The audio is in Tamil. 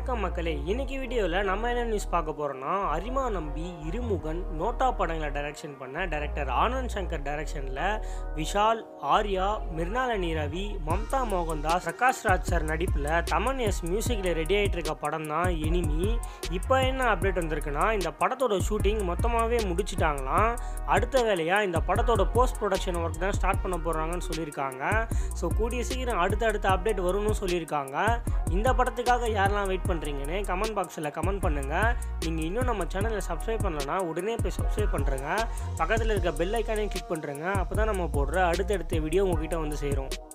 வணக்கம் மக்களே இன்னைக்கு வீடியோவில் நம்ம என்ன நியூஸ் பார்க்க போறோம்னா அரிமா நம்பி இருமுகன் நோட்டா படங்களை டைரக்ஷன் பண்ண டைரக்டர் ஆனந்த் சங்கர் டைரக்ஷனில் விஷால் ஆர்யா மிர்னாலனி ரவி மம்தா மோகன்தாஸ் பிரகாஷ் ராஜ் சார் நடிப்பில் தமன் எஸ் மியூசிக்கில் ரெடி ஆகிட்டு இருக்க படம் தான் எனிமி இப்போ என்ன அப்டேட் வந்திருக்குன்னா இந்த படத்தோட ஷூட்டிங் மொத்தமாகவே முடிச்சிட்டாங்களாம் அடுத்த வேலையாக இந்த படத்தோட போஸ்ட் ப்ரொடக்ஷன் ஒர்க் தான் ஸ்டார்ட் பண்ண போகிறாங்கன்னு சொல்லியிருக்காங்க ஸோ கூடிய சீக்கிரம் அடுத்தடுத்த அப்டேட் வரும்னு சொல்லியிருக்காங்க இந்த படத்துக்காக யாரெல்லாம் வெயிட் பண்ணுறீங்கன்னு கமெண்ட் பாக்ஸில் கமெண்ட் பண்ணுங்கள் நீங்கள் இன்னும் நம்ம சேனலை சப்ஸ்கிரைப் பண்ணலனா உடனே போய் சப்ஸ்கிரைப் பண்ணுறங்க பக்கத்தில் இருக்க பெல் ஐக்கானையும் கிளிக் பண்ணுறங்க அப்போ தான் நம்ம போடுற அடுத்தடுத்த வீடியோ உங்ககிட்ட வந்து சேரும்